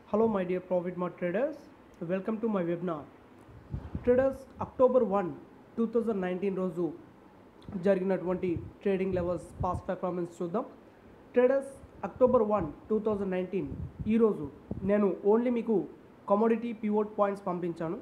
Hello, my dear Profit Mart traders. Welcome to my webinar. Traders October one two thousand nineteen రోజు జరిగినటువంటి trading levels past performance చూద్దాం traders October one two thousand nineteen ఈరోజు నేను only మీకు commodity pivot points పంపించాను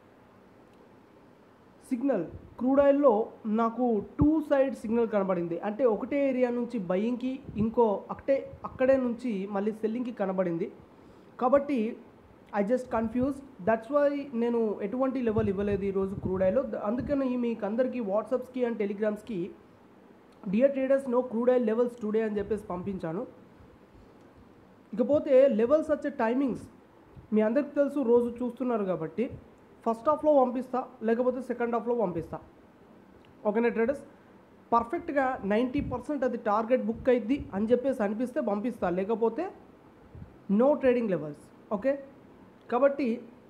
signal crude ఆయిల్లో నాకు two side signal కనబడింది అంటే ఒకటే ఏరియా నుంచి బయింగ్కి ఇంకో అక్కడే అక్కడే నుంచి మళ్ళీ సెల్లింగ్కి కనబడింది కాబట్టి I just confuse that's why నేను ఎటువంటి లెవెల్ ఇవ్వలేదు ఈరోజు క్రూడ్ ఆయిల్లో అందుకని మీకు అందరికీ వాట్సాప్స్కి అండ్ టెలిగ్రామ్స్కి dear traders no crude oil levels today అని చెప్పేసి పంపించాను ఇకపోతే లెవెల్స్ వచ్చే టైమింగ్స్ మీ అందరికి తెలుసు రోజు చూస్తున్నారు కాబట్టి ఫస్ట్ హాఫ్లో పంపిస్తా లేకపోతే సెకండ్ హాఫ్లో పంపిస్తా ఓకేనా ట్రేడర్స్ పర్ఫెక్ట్గా నైంటీ పర్సెంట్ అది టార్గెట్ బుక్ అయింది అని చెప్పేసి అనిపిస్తే పంపిస్తా లేకపోతే నో ట్రేడింగ్ లెవెల్స్ ఓకే కాబట్టి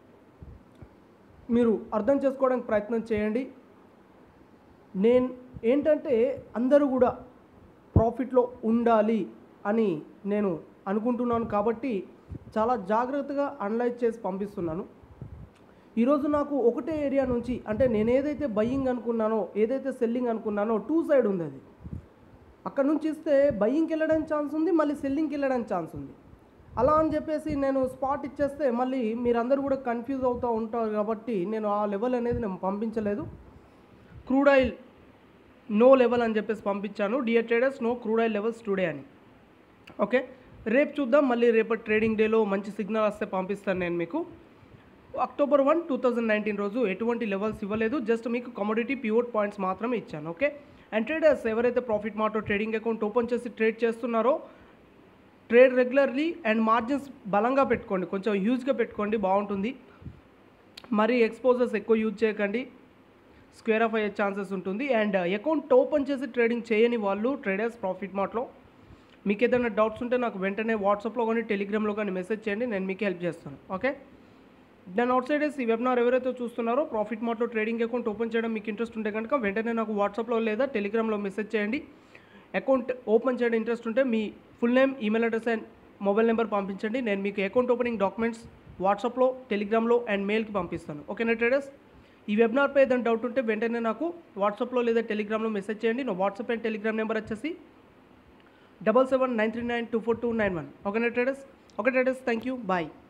మీరు అర్థం చేసుకోవడానికి ప్రయత్నం చేయండి నేను ఏంటంటే అందరూ కూడా ప్రాఫిట్లో ఉండాలి అని నేను అనుకుంటున్నాను కాబట్టి చాలా జాగ్రత్తగా అనలైజ్ చేసి పంపిస్తున్నాను ఈరోజు నాకు ఒకటే ఏరియా నుంచి అంటే నేను ఏదైతే బయ్యింగ్ అనుకున్నానో ఏదైతే సెల్లింగ్ అనుకున్నానో టూ సైడ్ ఉంది అది అక్కడ నుంచి ఇస్తే బయ్యింగ్కి వెళ్ళడానికి ఛాన్స్ ఉంది మళ్ళీ సెల్లింగ్కి వెళ్ళడానికి ఛాన్స్ ఉంది అలా అని చెప్పేసి నేను స్పాట్ ఇచ్చేస్తే మళ్ళీ మీరందరూ కూడా కన్ఫ్యూజ్ అవుతూ ఉంటారు కాబట్టి నేను ఆ లెవెల్ అనేది నేను పంపించలేదు క్రూడ్ ఆయిల్ నో లెవెల్ అని చెప్పేసి పంపించాను dear traders no crude oil levels today అని ఓకే రేపు చూద్దాం మళ్ళీ రేపటి ట్రేడింగ్ డేలో మంచి సిగ్నల్ వస్తే పంపిస్తాను నేను మీకు October one two thousand nineteen రోజు ఎటువంటి లెవెల్స్ ఇవ్వలేదు జస్ట్ మీకు కమోడిటీ ప్యూర్ పాయింట్స్ మాత్రమే ఇచ్చాను ఓకే అండ్ ట్రేడర్స్ ఎవరైతే ప్రాఫిట్ మార్టో ట్రేడింగ్ అకౌంట్ ఓపెన్ చేసి ట్రేడ్ చేస్తున్నారో ట్రేడ్ రెగ్యులర్లీ అండ్ మార్జిన్స్ బలంగా పెట్టుకోండి కొంచెం హ్యూజ్గా పెట్టుకోండి బాగుంటుంది మరి ఎక్స్పోజర్స్ ఎక్కువ యూజ్ చేయకండి స్క్వేర్ ఆఫ్ అయ్యే ఛాన్సెస్ ఉంటుంది అండ్ అకౌంట్ ఓపెన్ చేసి ట్రేడింగ్ చేయని వాళ్ళు ట్రేడర్స్ ప్రాఫిట్ మార్ట్లో మీకు ఏదైనా డౌట్స్ ఉంటే నాకు వెంటనే వాట్సాప్లో కానీ టెలిగ్రామ్లో కానీ మెసేజ్ చేయండి నేను మీకు హెల్ప్ చేస్తాను ఓకే దాని అవుట్ సైడర్స్ ఈ వెబినార్ ఎవరైతే చూస్తున్నారో ప్రాఫిట్ మార్ట్లో ట్రేడింగ్ అకౌంట్ ఓపెన్ చేయడం మీకు ఇంట్రెస్ట్ ఉంటే కనుక వెంటనే నాకు వాట్సాప్లో లేదా టెలిగ్రామ్లో మెసేజ్ చేయండి అకౌంట్ ఓపెన్ చేయడం ఇంట్రెస్ట్ ఉంటే మీ full name email address and mobile number పంపించండి నేను మీకు అకౌంట్ ఓపెనింగ్ డాక్యుమెంట్స్ వాట్సాప్లో టెలిగ్రామ్లో అండ్ మెయిల్కి పంపిస్తాను ఓకేనా ట్రేడర్స్ ఈ వెబినార్పై ఏదైనా డౌట్ ఉంటే వెంటనే నాకు వాట్సాప్లో లేదా టెలిగ్రామ్లో మెసేజ్ చేయండి నా వాట్సాప్ అండ్ టెలిగ్రామ్ నెంబర్ వచ్చేసి double seven nine three nine two four two nine one ఓకేనా traders okay traders thank you bye